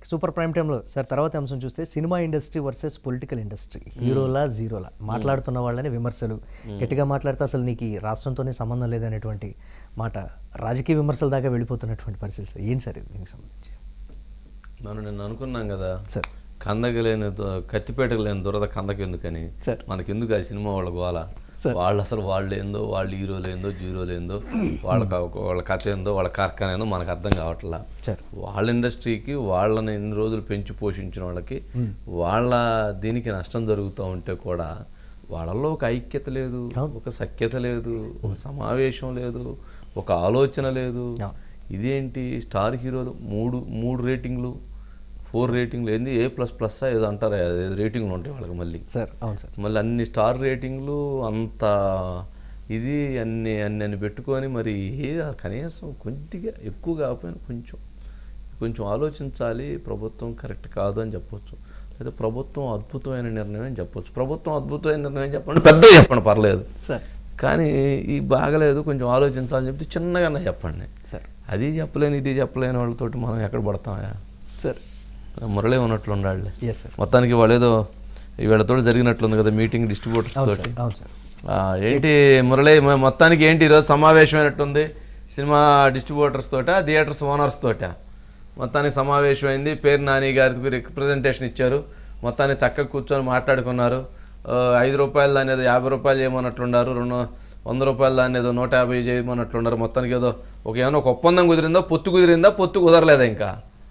Super prime టైంలో sir తర్వాత అంశం చూస్తే cinema industry versus political industry హీరోలా జీరోలా మాట్లాడుతున్న వాళ్ళని విమర్శలు గట్టిగా మాట్లాడితే అసలు నీకు ఈ రాష్ట్రంతోనే సంబంధం లేదనేటువంటి మాట రాజకీయ విమర్శల దాకా వెళ్ళిపోతున్నటువంటి పరిస్థితి సార్ ఏంటి సార్ ఇది దీనికి సంబంధించి మనం నిన్న అనుకున్నాం కదా సార్ కందకి లేని దు- కత్తిపేటకు లేని దురద కందకి ఎందుకని సార్. మనకెందుకు ఆ సినిమా వాళ్ళ గోల సార్. వాళ్ళు అసలు వాళ్ళు ఏందో వాళ్ళు హీరోలు ఏందో జీరోలు ఏందో వాళ్ళ క- వాళ్ళ కథ ఏందో వాళ్ళ కార్ఖాన ఏందో మనకు అర్థం కావట్లా సార్ వాళ్ళ ఇండస్ట్రీకి వాళ్ళని ఎన్ని రోజులు పెంచి పోషించిన వాళ్ళకి వాళ్ళ దీనికి నష్టం జరుగుతూ ఉంటే కూడా వాళ్ళల్లో ఒక ఐక్యత లేదు ఒక సఖ్యత లేదు ఒక సమావేశం లేదు ఒక ఆలోచన లేదు అవును. ఇదేంటి స్టార్ హీరోలు మూడు మూడు రేటింగ్లు ఫోర్ రేటింగ్లు ఏంది ఏ ప్లస్ ప్లస్ ఏదో అంటారు అదే రేటింగ్లు ఉంటాయి వాళ్ళకి మళ్ళీ సార్ అవును సార్ మళ్ళీ అన్ని స్టార్ రేటింగ్లు అంత ఇది అన్ని అన్ని అన్ని పెట్టుకొని మరి ఏ కనీసం కొద్దిగా ఎక్కువ కాకపోయినా కొంచెం కొంచెం ఆలోచించాలి ప్రభుత్వం కరెక్ట్ కాదు అని చెప్పొచ్చు లేదా ప్రభుత్వం అద్భుతమైన నిర్ణయం అని చెప్పొచ్చు ప్రభుత్వం అద్భుతమైన నిర్ణయం చెప్పండి పెద్ద చెప్పండి పర్లేదు సార్ కానీ ఈ బాగలేదు కొంచెం ఆలోచించాలని చెప్తే చిన్నగానే చెప్పండి సార్ అది చెప్పలేని ఇది చెప్పలేని వాళ్ళతోటి మనం ఎక్కడ పడతామా సార్ మురళి ఉన్నట్లు ఉండాలి ఎస్ సార్ మొత్తానికి వాళ్ళు ఏదో వీళ్ళతో జరిగినట్లుంది కదా మీటింగ్ డిస్ట్రిబ్యూటర్స్ అవును తోటి సార్ అవును సార్ ఆ, ఏంటి మురళి మ- మొత్తానికి ఏంటి ఈరోజు సమావేశమైనట్టుంది సినిమా డిస్ట్రిబ్యూటర్స్ తోట థియేటర్స్ ఓనర్స్ తోట మొత్తానికి సమావేశమైంది పేరు నాని గారికి రిప్రజెంటేషన్ ఇచ్చారు మొత్తానికి చక్కగా కూర్చొని మాట్లాడుకున్నారు ఆ, ఐదు రూపాయలు దాన్ని ఏదో యాభై రూపాయలు చేయమన్నట్లున్నారు రెండు వంద రూపాయలు దాన్ని ఏదో నూట యాభై చేయమన్నట్లున్నారు మొత్తానికి ఏదో ఒక ఏమైనా ఒక ఒప్పందం కుదిరిందా పొత్తు కుదిరిందా పొత్తు కుదరలేదా ఇంకా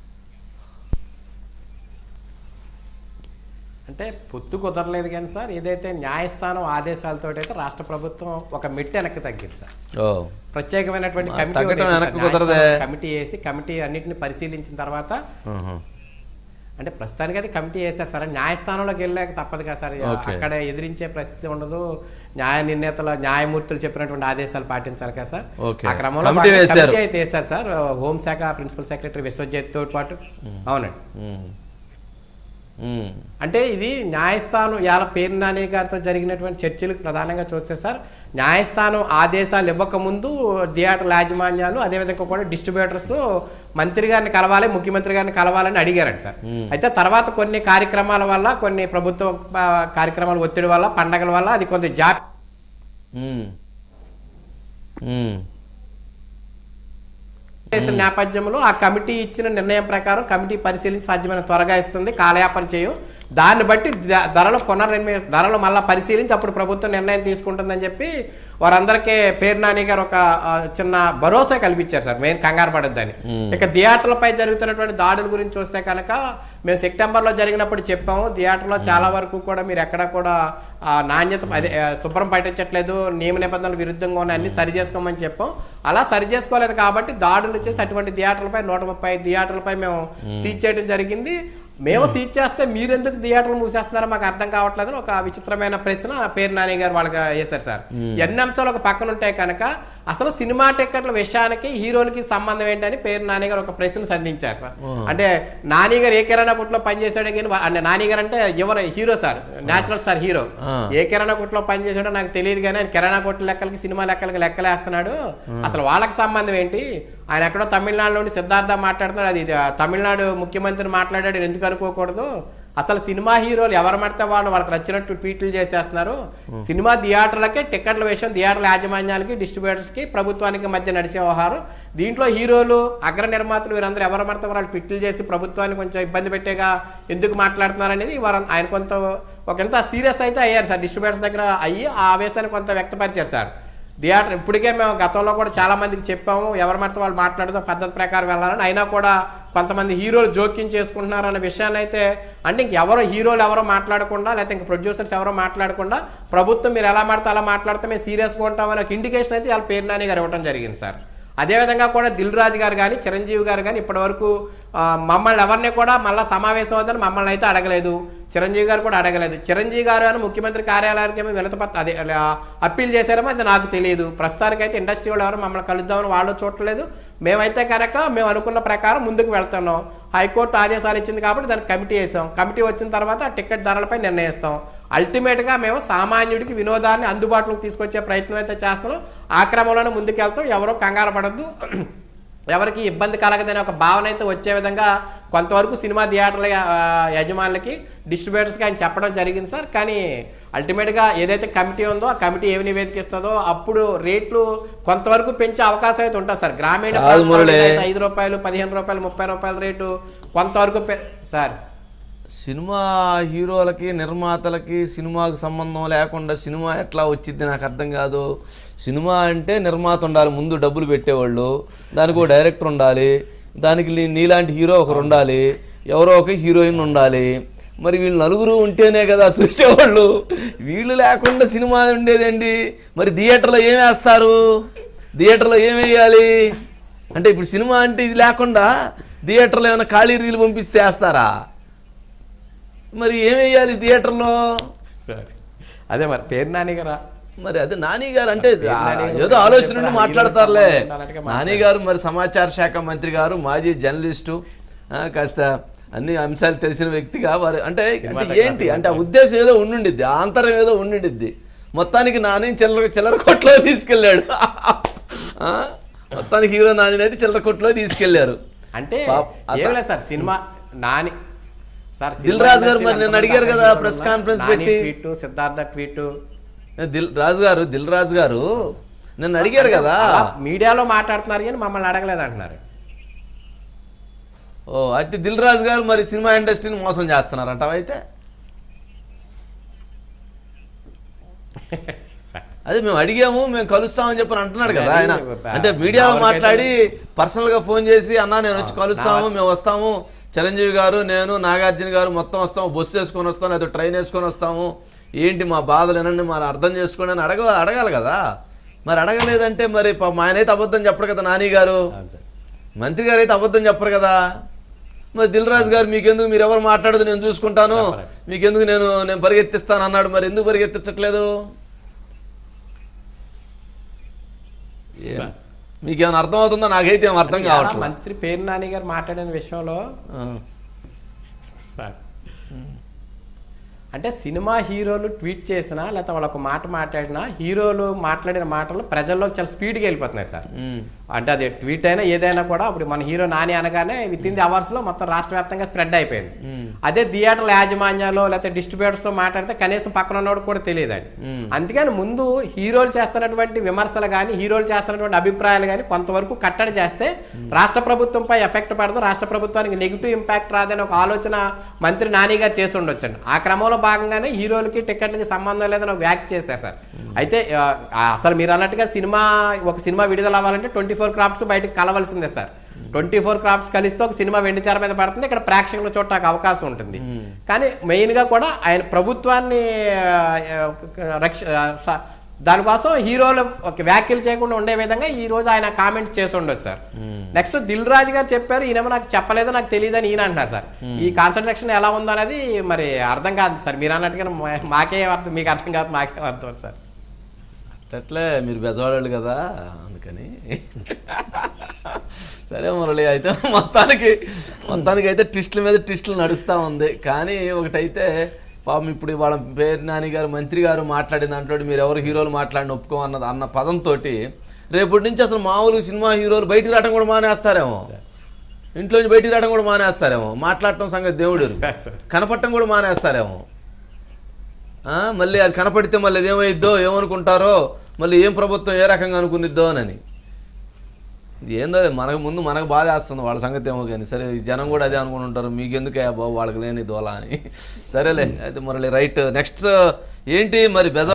అంటే పొత్తు కుదరలేదు కానీ సార్ ఏదైతే న్యాయస్థానం ఆదేశాలతో అయితే రాష్ట్ర ప్రభుత్వం ఒక మెట్టు వెనక్కి తగ్గింది సార్ ఓ ప్రత్యేకమైనటువంటి ఆ, కమిటీ తగ్గటం ఒకటి వేసి వెనక్కి సార్, కుదరదే. న్యాయస్థానం కమిటీ వేసి కమిటీ అన్నింటిని పరిశీలించిన తర్వాత ఆహా. అంటే ప్రస్తుతానికి అది కమిటీ వేశారు సార్ న్యాయస్థానంలోకి వెళ్ళాక తప్పదు కదా సార్ ఓకే. అక్కడ ఎదిరించే పరిస్థితి ఉండదు న్యాయ నిర్ణేతల న్యాయమూర్తులు చెప్పినటువంటి ఆదేశాలు పాటించాలి కదా సార్ ఓకే. ఆ క్రమంలో కమిటీ భాగంగా వేశారు. కమిటీ అయితే వేశారు సార్ హోంశాఖ ప్రిన్సిపల్ సెక్రటరీ విశ్వజిత్ తో పాటు అవునండి ఉమ్. ఉమ్. అంటే ఇది న్యాయస్థానం ఇవాళ పేరు నాని గారితో జరిగినటువంటి చర్చలకు ప్రధానంగా చూస్తే సార్ న్యాయస్థానం ఆదేశాలు ఇవ్వకముందు థియేటర్ యాజమాన్యాలు అదేవిధంగా కూడా డిస్ట్రిబ్యూటర్స్ మంత్రి గారిని కలవాలి ముఖ్యమంత్రి గారిని కలవాలని అడిగారంట సార్ అయితే తర్వాత కొన్ని కార్యక్రమాల వల్ల కొన్ని ప్రభుత్వ ఆ, కార్యక్రమాల ఒత్తిడి వల్ల పండగల వల్ల అది కొంత జాప్ ఉమ్. ఉమ్. చేసిన నేపథ్యంలో ఆ కమిటీ ఇచ్చిన నిర్ణయం ప్రకారం కమిటీ పరిశీలించి సాధ్యమైన త్వరగా ఇస్తుంది కాలయాపన చేయం దాన్ని బట్టి ద- ధరలు పునర్నిర్మి ధరలు మళ్ళా పరిశీలించి అప్పుడు ప్రభుత్వం నిర్ణయం తీసుకుంటుందని చెప్పి వారందరికీ పేరు నాని గారు ఒక ఆ, చిన్న భరోసా కల్పించారు సార్ మేము కంగారు పడొద్దని ఇక థియేటర్లపై జరుగుతున్నటువంటి దాడుల గురించి చూస్తే కనుక మేము సెప్టెంబర్ లో జరిగినప్పుడు చెప్పాము థియేటర్లో చాలా వరకు కూడా మీరు ఎక్కడ కూడా ఆ, నాణ్యత అదే ఆ, శుభ్రం పట్టించట్లేదు నియమ నిబంధనలు విరుద్ధంగా ఉన్నాయి అన్ని సరి చేసుకోమని చెప్పాం అలా సరి చేసుకోలేదు కాబట్టి దాడులు చేసి అటువంటి థియేటర్లపై నూట ముప్పై థియేటర్లపై మేము సీజ్ చేయడం జరిగింది మేము సీజ్ చేస్తే మీరెందుకు థియేటర్లు మూసేస్తున్నారో మాకు అర్థం కావట్లేదు అని ఒక విచిత్రమైన ప్రశ్న పేరు నాని గారు వాళ్ళకి వేశారు సార్ ఎన్ని అంశాలు ఒక పక్కన ఉంటాయి కనుక అసలు సినిమా టికెట్ల విషయానికి హీరోలకి సంబంధం ఏంటని పేరు నాని గారు ఒక ప్రశ్న సంధించారు సార్ అంటే నాని గారు ఏ కిరాణా కొట్లో పనిచేశాడు కానీ వా- అంటే నాని గారు అంటే ఎవరు hero sir natural star hero ఆ. ఏ కిరాణా కొట్లో పనిచేసాడో నాకు తెలియదు కానీ ఆయన కిరాణా కొట్ల లెక్కలకి సినిమా లెక్కలకి లెక్కలేస్తున్నాడు అసలు వాళ్ళకి సంబంధం ఏంటి ఆయన ఎక్కడో తమిళనాడు నుండి సిద్ధార్థ మాట్లాడుతున్నాడు అది ఇది, ఆ, తమిళనాడు ముఖ్యమంత్రి మాట్లాడాడు అని ఎందుకు అనుకోకూడదు అసలు సినిమా హీరోలు ఎవరు పడితే వాళ్ళు వాళ్ళకి నచ్చినట్టు ట్వీట్లు చేసేస్తున్నారు సినిమా థియేటర్లకే టికెట్ల విషయం థియేటర్ల యాజమాన్యాలకి డిస్ట్రిబ్యూటర్స్ కి ప్రభుత్వానికి మధ్య నడిచే వ్యవహారం దీంట్లో హీరోలు అగ్ర నిర్మాతలు వీరందరూ ఎవరు పడితే వాళ్ళు ట్వీట్లు చేసి ప్రభుత్వాన్ని కొంచెం ఇబ్బంది పెట్టేగా ఎందుకు మాట్లాడుతున్నారు అనేది వారు ఆయన కొంత ఒక ఎంత సీరియస్ అయితే అయ్యారు సార్ డిస్ట్రిబ్యూటర్స్ దగ్గర అయ్యి ఆ ఆవేశాన్ని కొంత వ్యక్తపరిచారు సార్ థియేటర్ ఇప్పటికే మేము గతంలో కూడా చాలా మందికి చెప్పాము ఎవరి మత వాళ్ళు మాట్లాడుతూ పద్ధతి ప్రకారం వెళ్ళాలని అయినా కూడా కొంతమంది హీరోలు జోక్యం చేసుకుంటున్నారు అన్న విషయాన్ని అయితే అంటే ఇంక ఎవరో హీరోలు ఎవరో మాట్లాడకుండా లేకపోతే ఇంక ప్రొడ్యూసర్స్ ఎవరో మాట్లాడకుండా ప్రభుత్వం మీరు ఎలా మాడితే అలా మాట్లాడితే మేము సీరియస్గా ఉంటామని ఒక ఇండికేషన్ అయితే వాళ్ళ పేరు నాని గారు ఇవ్వడం జరిగింది సార్ అదేవిధంగా కూడా దిల్ రాజు గారు కానీ చిరంజీవి గారు కానీ ఇప్పటి వరకు మమ్మల్ని ఎవరిని కూడా మళ్ళీ సమావేశం అవుతుందని మమ్మల్ని అయితే అడగలేదు చిరంజీవి గారు కూడా అడగలేదు చిరంజీవి గారు అని ముఖ్యమంత్రి కార్యాలయానికి ఏమో వినతపత్ర అదే అలా అప్పీల్ చేశారేమో అది నాకు తెలియదు ప్రస్తుతానికైతే ఇండస్ట్రీ వాళ్ళు ఎవరు మమ్మల్ని కలుద్దామని వాళ్ళు చూడలేదు మేమైతే కనుక మేము అనుకున్న ప్రకారం ముందుకు వెళ్తున్నాం హైకోర్టు ఆదేశాలు ఇచ్చింది కాబట్టి దానికి కమిటీ వేసాం కమిటీ వచ్చిన తర్వాత ఆ టికెట్ ధరలపై నిర్ణయిస్తాం అల్టిమేట్ గా మేము సామాన్యుడికి వినోదాన్ని అందుబాటులోకి తీసుకొచ్చే ప్రయత్నం అయితే చేస్తున్నాం ఆ క్రమంలోనే ముందుకెళ్తాం ఎవరో కంగారు పడద్దు ఎవరికి ఇబ్బంది కలగదనే ఒక భావన అయితే వచ్చే విధంగా కొంతవరకు సినిమా థియేటర్ల ఆ, యజమానులకి డిస్ట్రిబ్యూటర్స్కి ఆయన చెప్పడం జరిగింది సార్ కానీ అల్టిమేట్గా ఏదైతే కమిటీ ఉందో ఆ కమిటీ ఏమి నివేదిక ఇస్తుందో అప్పుడు రేట్లు కొంతవరకు పెంచే అవకాశం అయితే ఉంటుంది సార్ గ్రామీణ కాదు ప్రాంతాల్లో మురళి. అయితే ఐదు రూపాయలు పదిహేను రూపాయలు ముప్పై రూపాయల రేటు కొంతవరకు పె- సార్ సినిమా హీరోలకి నిర్మాతలకి సినిమాకు సంబంధం లేకుండా సినిమా ఎట్లా వచ్చింది నాకు అర్థం కాదు సినిమా అంటే నిర్మాత ఉండాలి ముందు డబ్బులు పెట్టేవాళ్ళు దానికి ఒక డైరెక్టర్ ఉండాలి దానికి నీ- నీలాంటి హీరో ఒకరు ఉండాలి ఎవరో ఒక హీరోయిన్ ఉండాలి మరి వీళ్ళు నలుగురు ఉంటేనే కదా చూసేవాళ్ళు వీళ్ళు లేకుండా సినిమా ఉండేదండి మరి థియేటర్లో ఏం వేస్తారు థియేటర్లో ఏం వేయాలి అంటే ఇప్పుడు సినిమా అంటే ఇది లేకుండా థియేటర్లో ఏమైనా ఖాళీ రీలు పంపిస్తే వేస్తారా మరి ఏం వేయాలి థియేటర్లో సార్ అదే మరి పేరు నాని గారా మరి అదే నాని గారు అంటే నాని గారు ఏదో ఆలోచన నుండి చెప్పారు, మాట్లాడతారులే హీరోలకు సంబంధించినట్టుగా నాని గారు మరి సమాచార శాఖ మంత్రి గారు మాజీ జర్నలిస్టు ఆ, కాస్త అన్ని అంశాలు తెలిసిన వ్యక్తిగా వారు అంటే అంటే ఏంటి అంటే ఆ ఉద్దేశం ఏదో ఉండుండిద్ది ఆ అంతరం ఏదో ఉండుండిద్ది మొత్తానికి నాని చిల్లర చిల్లర కొట్లో తీసుకెళ్ళాడు ఆ, మొత్తానికి హీరో నాని అయితే చిల్లర కొట్లో తీసుకెళ్లారు అంటే పాప- అత- ఏం లేదు sir cinema Nani sir Dil Raju garu మరి నిన్న అడిగారు కదా ప్రెస్ కాన్ఫరెన్స్ పెట్టి. ట్వీట్ సిద్ధార్థ ట్వీట్ దిల్ రాజు గారు దిల్ రాజు గారు నన్ను అడిగారు కదా మీడియాలో మాట్లాడుతున్నారు కానీ మమ్మల్ని అడగలేదు అంటున్నారు ఓ అయితే దిల్ రాజు గారు మరి సినిమా ఇండస్ట్రీని మోసం చేస్తున్నారంట అయితే అదే మేము అడిగాము మేము కలుస్తామని చెప్పని అంటున్నాడు కదా ఆయన అంటే మీడియాలో మాట్లాడి పర్సనల్ గా ఫోన్ చేసి అన్నా నేను వచ్చి కలుస్తాము మేము వస్తాము చిరంజీవి గారు నేను నాగార్జున గారు మొత్తం వస్తాము బస్సు వేసుకొని వస్తాం లేదా ట్రైన్ వేసుకొని వస్తాము ఏంటి మా బాధలు ఏనండి మరి అర్థం చేసుకోండి అని అడగ అడగాలి కదా మరి అడగలేదంటే మరి పాపం ఆయన అయితే అబద్ధం చెప్పరు కదా నాని గారు మంత్రి గారు అయితే అబద్ధం చెప్పరు కదా మరి దిల్ రాజు గారు మీకెందుకు మీరు ఎవరు మాట్లాడదు నేను చూసుకుంటాను మీకెందుకు నేను నేను పరిగెత్తిస్తాను అన్నాడు మరి ఎందుకు పరిగెత్తించట్లేదు ఏ- మీకేమైనా అర్థం అవుతుందో నాకైతే ఏం అర్థం ఇవాళ కావట్లేదు మంత్రి పేరు నాని గారు మాట్లాడిన విషయంలో ఆ. అంటే సినిమా హీరోలు ట్వీట్ చేసినా లేకపోతే వాళ్ళు ఒక మాట మాట్లాడినా హీరోలు మాట్లాడిన మాటలు ప్రజల్లో చాలా స్పీడ్గా వెళ్ళిపోతున్నాయి సార్ ఉమ్. అంటే అది ట్వీట్ అయినా ఏదైనా కూడా ఇప్పుడు మన హీరో నాని అనగానే విత్ ఇన్ ది అవర్స్ లో మొత్తం రాష్ట్ర వ్యాప్తంగా స్ప్రెడ్ అయిపోయింది అదే థియేటర్ల యాజమాన్యాలు లేకపోతే డిస్ట్రిబ్యూటర్స్ తో మాట్లాడితే కనీసం పక్కన ఉన్నవాడు కూడా తెలియదండి అందుకని ముందు హీరోలు చేస్తున్నటువంటి విమర్శలు కానీ హీరోలు చేస్తున్నటువంటి అభిప్రాయాలు కానీ కొంతవరకు కట్టడి చేస్తే రాష్ట్ర ప్రభుత్వంపై ఎఫెక్ట్ పడదు రాష్ట్ర ప్రభుత్వానికి నెగిటివ్ ఇంపాక్ట్ రాదని ఒక ఆలోచన మంత్రి నాని గారు చేసి ఉండొచ్చండి ఆ క్రమంలో భాగంగానే హీరోలకి టికెట్లకి సంబంధం లేదని ఒక వ్యాఖ్య చేశారు సార్ అయితే ఆ, అసలు మీరు అన్నట్టుగా సినిమా ఒక సినిమా విడుదల అవ్వాలంటే ట్వంటీ ఫోర్ క్రాఫ్ట్స్ బయటకు కలవలసిందే సార్ ట్వంటీ ఫోర్ క్రాఫ్ట్స్ కలిస్తే ఒక సినిమా వెండి తెర మీద పడుతుంది ఇక్కడ ప్రేక్షకులు చూడటానికి అవకాశం ఉంటుంది కానీ మెయిన్ గా కూడా ఆయన ప్రభుత్వాన్ని ఆ, రక్ష ఆ, స- దానికోసం హీరోలు ఒక వ్యాఖ్యలు చేయకుండా ఉండే విధంగా ఈ రోజు ఆయన కామెంట్స్ చేసి ఉండొచ్చు సార్ నెక్స్ట్ దిల్ రాజు గారు చెప్పారు ఈయనేమో నాకు చెప్పలేదు నాకు తెలియదు అని ఈయన అంటున్నారు సార్ ఈ కాన్సన్ట్రేషన్ ఎలా ఉందో అనేది మరి అర్థం కాదు సార్ మీరు అన్నట్టుగా మా- మాకే అర్థం మీకు అర్థం కాదు మాకే అర్థం సార్ అట్లే మీరు బెజవాడాళ్ళు కదా అందుకని సరే మురళి అయితే మొత్తానికి మొత్తానికి అయితే ట్విస్టుల మీద ట్విస్టులు నడుస్తూ ఉంది కానీ ఒకటైతే పాపం ఇప్పుడు వాళ్ళ పేరు నాని గారు మంత్రి గారు మాట్లాడిన దాంట్లో మీరు ఎవరు హీరోలు మాట్లాడిన ఒప్పుకో అన్నది అన్న పదంతో రేపటి నుంచి అసలు మామూలు సినిమా హీరోలు బయటికి రావడం కూడా మానేస్తారేమో ఇంట్లోంచి బయటికి రావడం కూడా మానేస్తారేమో మాట్లాడటం సంగతి దేవుడు కనపడటం కూడా మానేస్తారేమో ఆ, మళ్ళీ అది కనపడితే మళ్ళీ అది ఏమైద్దో ఏమనుకుంటారో మళ్ళీ ఏం ప్రభుత్వం ఏ రకంగా అనుకునిద్దో అని ఏందో అది మనకు ముందు మనకు బాధ వేస్తుంది వాళ్ళ సంగతి ఏమో కానీ సరే ఈ జనం కూడా అదే అనుకుని ఉంటారు మీకెందుకే బాబు వాళ్ళకి లేని దోల అని సరేలే అయితే మురళి రైట్ నెక్స్ట్ ఏంటి మరి బెజ